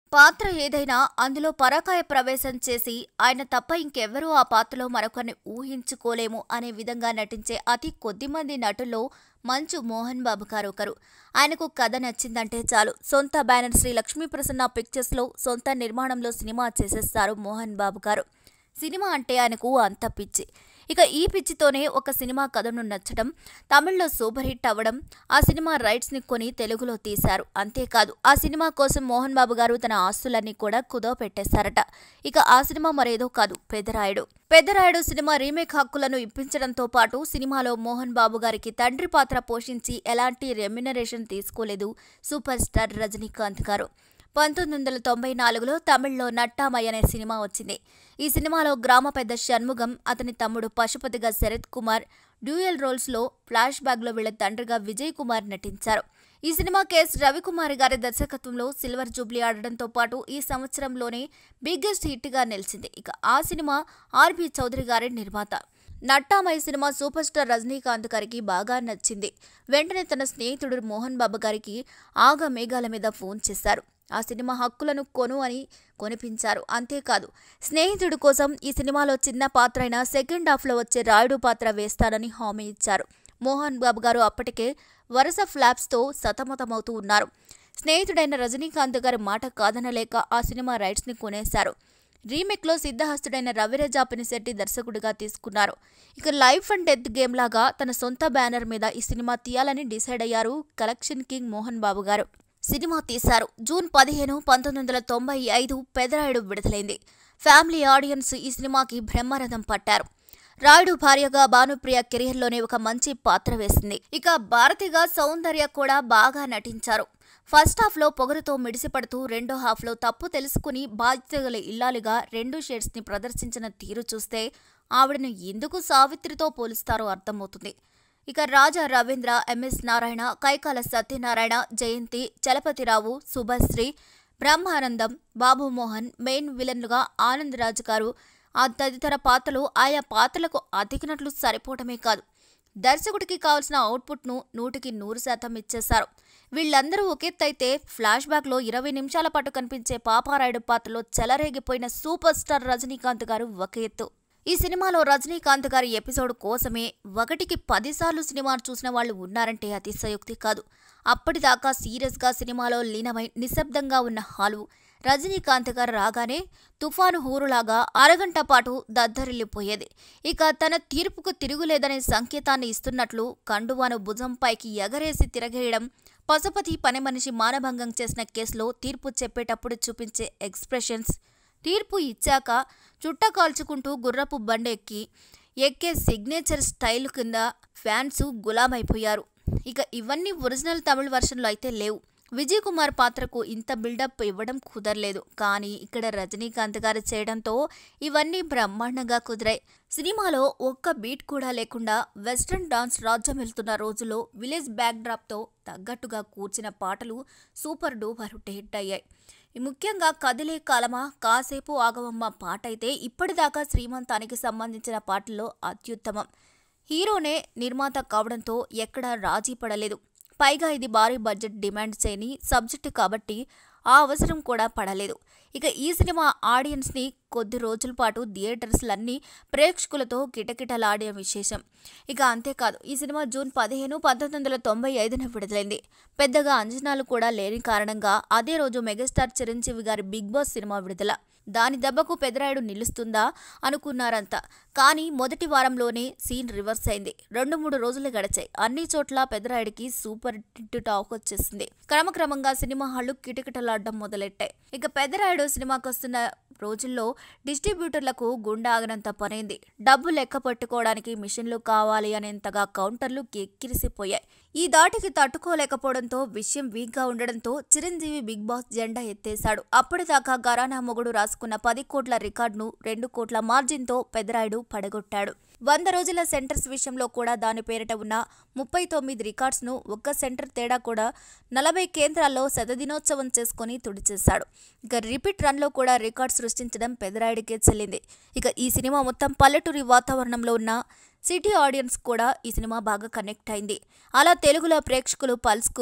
పాత్ర ఏదైనా అందులో పరాకాయ ప్రవేశం చేసి ఆయన తప్ప ఇంకెవ్వరూ ఆ పాత్రలో మరొకరిని ఊహించుకోలేము అనే విధంగా నటించే అతి కొద్ది మంది నటుల్లో మంచు మోహన్ బాబు గారు ఒకరు ఆయనకు కథ నచ్చిందంటే చాలు సొంత బ్యానర్ శ్రీ లక్ష్మీ ప్రసన్న పిక్చర్స్లో సొంత నిర్మాణంలో సినిమా చేసేస్తారు మోహన్ బాబు గారు సినిమా అంటే ఆయనకు అంత పిచ్చి ఇక ఈ పిచ్చితోనే ఒక సినిమా కథను నచ్చడం తమిళ్లో సూపర్ హిట్ అవ్వడం ఆ సినిమా రైట్స్ని కొని తెలుగులో తీశారు అంతేకాదు ఆ సినిమా కోసం మోహన్ బాబు గారు తన ఆస్తులన్నీ కూడా కుదో పెట్టేశారట ఇక ఆ సినిమా మరేదో కాదు పెదరాయుడు పెదరాయుడు సినిమా రీమేక్ హక్కులను ఇప్పించడంతో పాటు సినిమాలో మోహన్ బాబు గారికి తండ్రి పాత్ర పోషించి ఎలాంటి రెమ్యునరేషన్ తీసుకోలేదు సూపర్ స్టార్ రజనీకాంత్ గారు పంతొమ్మిది వందల తొంభై నాలుగులో తమిళ్లో నట్టామయ్య అనే సినిమా వచ్చింది ఈ సినిమాలో గ్రామ పెద్ద షణ్ముగం అతని తమ్ముడు పశుపతిగా శరత్ కుమార్ డ్యూయల్ రోల్స్లో ఫ్లాష్ బ్యాక్లో వీళ్ళ తండ్రిగా విజయ్ కుమార్ నటించారు ఈ సినిమా కేఎస్ రవికుమార్ గారి దర్శకత్వంలో సిల్వర్ జూబ్లీ ఆడడంతో పాటు ఈ సంవత్సరంలోనే బిగ్గెస్ట్ హిట్గా నిలిచింది ఇక ఆ సినిమా ఆర్బి చౌదరి గారి నిర్మాత నట్టామయ్య సినిమా సూపర్ స్టార్ రజనీకాంత్ గారికి బాగా నచ్చింది వెంటనే తన స్నేహితుడు మోహన్ బాబు గారికి ఆగ మేఘాల మీద ఫోన్ చేశారు ఆ సినిమా హక్కులను కొను అని కొనిపించారు అంతేకాదు స్నేహితుడి కోసం ఈ సినిమాలో చిన్న పాత్ర అయిన సెకండ్ హాఫ్లో వచ్చే రాయుడు పాత్ర వేస్తానని హామీ ఇచ్చారు మోహన్ బాబు గారు అప్పటికే వరుస ఫ్లాప్స్తో సతమతమవుతూ ఉన్నారు స్నేహితుడైన రజనీకాంత్ గారి మాట కాదనలేక ఆ సినిమా రైట్స్ని కొనేశారు రీమేక్లో సిద్ధహస్తుడైన రవిరజా పినిశెట్టి దర్శకుడిగా తీసుకున్నారు ఇక లైఫ్ అండ్ డెత్ గేమ్ లాగా తన సొంత బ్యానర్ మీద ఈ సినిమా తీయాలని డిసైడ్ అయ్యారు కలెక్షన్ కింగ్ మోహన్ బాబు గారు సినిమా తీశారు జూన్ పదిహేను పంతొమ్మిది వందల తొంభై ఐదు పెదరాయుడు విడుదలైంది ఫ్యామిలీ ఆడియన్స్ ఈ సినిమాకి బ్రహ్మరథం పట్టారు రాయుడు భార్యగా భానుప్రియ కెరియర్లోనే ఒక మంచి పాత్ర వేసింది ఇక భారతిగా సౌందర్య కూడా బాగా నటించారు ఫస్ట్ హాఫ్లో పొగరుతో మిడిసిపడుతూ రెండో హాఫ్లో తప్పు తెలుసుకుని బాధ్యత గల ఇల్లాలుగా రెండు షేడ్స్ని ప్రదర్శించిన తీరు చూస్తే ఆవిడను ఎందుకు సావిత్రితో పోలుస్తారో అర్థమవుతుంది ఇక రాజా రవీంద్ర ఎంఎస్ నారాయణ కైకాల సత్యనారాయణ జయంతి చలపతిరావు శుభశ్రీ బ్రహ్మానందం బాబుమోహన్ మెయిన్ విలన్లుగా ఆనంద్ రాజు గారు ఆ తదితర పాత్రలు ఆయా పాత్రలకు అతికినట్లు సరిపోవటమే కాదు దర్శకుడికి కావాల్సిన అవుట్పుట్ను నూటికి నూరు శాతం ఇచ్చేశారు వీళ్ళందరూ ఒకెత్తైతే ఫ్లాష్ బ్యాక్లో ఇరవై నిమిషాల పాటు కనిపించే పాపారాయుడు పాత్రలో చెలరేగిపోయిన సూపర్ స్టార్ రజనీకాంత్ గారు ఒక ఎత్తు ఈ సినిమాలో రజనీకాంత్ గారి ఎపిసోడ్ కోసమే ఒకటికి పదిసార్లు సినిమా చూసిన వాళ్ళు ఉన్నారంటే అతిశయోక్తి కాదు అప్పటిదాకా సీరియస్గా సినిమాలో లీనమై నిశ్శబ్దంగా ఉన్న హాలు రజనీకాంత్ గారు రాగానే తుఫాను హూరులాగా అరగంట పాటు దద్దరిల్లిపోయేది ఇక తన తీర్పుకు తిరుగులేదనే సంకేతాన్ని ఇస్తున్నట్లు కండువాను భుజంపైకి ఎగరేసి తిరగేయడం పశుపతి పని మనిషి మానభంగం చేసిన కేసులో తీర్పు చెప్పేటప్పుడు చూపించే ఎక్స్ప్రెషన్స్ తీర్పు ఇచ్చాక చుట్ట కాల్చుకుంటూ గుర్రపు బండెక్కి ఎక్కే సిగ్నేచర్ స్టైల్ కింద ఫ్యాన్స్ గులామైపోయారు ఇక ఇవన్నీ ఒరిజినల్ తమిళ వర్షన్లో అయితే లేవు విజయ్ కుమార్ పాత్రకు ఇంత బిల్డప్ ఇవ్వడం కుదరలేదు కానీ ఇక్కడ రజనీకాంత్ గారు చేయడంతో ఇవన్నీ బ్రహ్మాండంగా కుదిరాయి సినిమాలో ఒక్క బీట్ కూడా లేకుండా వెస్ట్రన్ డాన్స్ రాజ్యం వెళ్తున్న రోజుల్లో విలేజ్ బ్యాక్ డ్రాప్తో తగ్గట్టుగా కూర్చిన పాటలు సూపర్ డూపర్ హిట్ అయ్యాయి ముఖ్యంగా కదిలే కాలమా కాసేపు ఆగవమ్మ పాట అయితే ఇప్పటిదాకా శ్రీమంతానికి సంబంధించిన పాటల్లో అత్యుత్తమం హీరోనే నిర్మాత కావడంతో ఎక్కడా రాజీ పడలేదు పైగా ఇది భారీ బడ్జెట్ డిమాండ్ చేయని సబ్జెక్టు కాబట్టి ఆ అవసరం కూడా పడలేదు ఇక ఈ సినిమా ఆడియన్స్ని కొద్ది రోజుల పాటు థియేటర్స్లన్నీ ప్రేక్షకులతో కిటకిటలాడే విశేషం ఇక అంతేకాదు ఈ సినిమా జూన్ పదిహేను పంతొమ్మిది వందల తొంభై ఐదున విడుదలైంది పెద్దగా అంచనాలు కూడా లేని కారణంగా అదే రోజు మెగాస్టార్ చిరంజీవి గారి బిగ్ బాస్ సినిమా విడుదల దాని దెబ్బకు పెదరాయుడు నిలుస్తుందా అనుకున్నారంతా కానీ మొదటి వారంలోనే సీన్ రివర్స్ అయింది రెండు మూడు రోజులు గడిచాయి అన్ని చోట్ల పెదరాయుడికి సూపర్ హిట్ టాక్ వచ్చేసింది క్రమక్రమంగా సినిమా హాళ్లు కిటకిటలాడడం మొదలెట్టాయి ఇక పెదరాయుడు సినిమాకి వస్తున్న రోజుల్లో డిస్ట్రిబ్యూటర్లకు గుండాగనంత పనైంది డబ్బు లెక్క పట్టుకోవడానికి మిషన్లు కావాలి అనేంతగా కౌంటర్లు ఎక్కిరిసిపోయాయి ఈ దాటికి తట్టుకోలేకపోవడంతో విషయం వీక్గా ఉండడంతో చిరంజీవి బిగ్ బాస్ జెండా ఎత్తేశాడు అప్పటిదాకా గరానా మొగుడు రాసుకున్న పది కోట్ల రికార్డును రెండు కోట్ల మార్జిన్తో పెదరాయుడు పడగొట్టాడు వంద రోజుల సెంటర్స్ విషయంలో కూడా దాని పేరిట ఉన్న ముప్పై తొమ్మిది రికార్డ్స్ను ఒక్క సెంటర్ తేడా కూడా నలభై కేంద్రాల్లో శతదినోత్సవం చేసుకుని తుడిచేశాడు ఇక రిపీట్ రన్లో కూడా రికార్డ్ సృష్టించడం పెదరాయుడికే చెల్లింది ఇక ఈ సినిమా మొత్తం పల్లెటూరి వాతావరణంలో ఉన్న సిటీ ఆడియన్స్ కూడా ఈ సినిమా బాగా కనెక్ట్ అయింది అలా తెలుగులో ప్రేక్షకులు పల్స్కు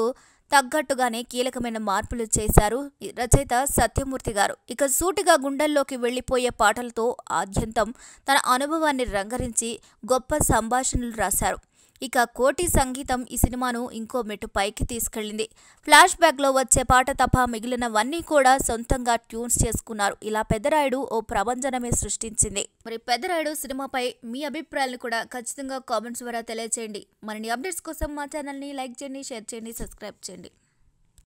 తగ్గట్టుగానే కీలకమైన మార్పులు చేశారు ఈ రచయిత సత్యమూర్తి గారు ఇక సూటిగా గుండెల్లోకి వెళ్లిపోయే పాటలతో ఆద్యంతం తన అనుభవాన్ని రంగరించి గొప్ప సంభాషణలు రాశారు ఇక కోటి సంగీతం ఈ సినిమాను ఇంకో మెట్టు పైకి తీసుకెళ్ళింది ఫ్లాష్ బ్యాక్లో వచ్చే పాట తప్ప మిగిలినవన్నీ కూడా సొంతంగా ట్యూన్స్ చేసుకున్నారు ఇలా పెద్దరాయుడు ఓ ప్రభంజనమే సృష్టించింది మరి పెద్దరాయుడు సినిమాపై మీ అభిప్రాయాలను కూడా ఖచ్చితంగా కామెంట్స్ ద్వారా తెలియజేయండి మరిన్ని అప్డేట్స్ కోసం మా ఛానల్ని లైక్ చేయండి షేర్ చేయండి సబ్స్క్రైబ్ చేయండి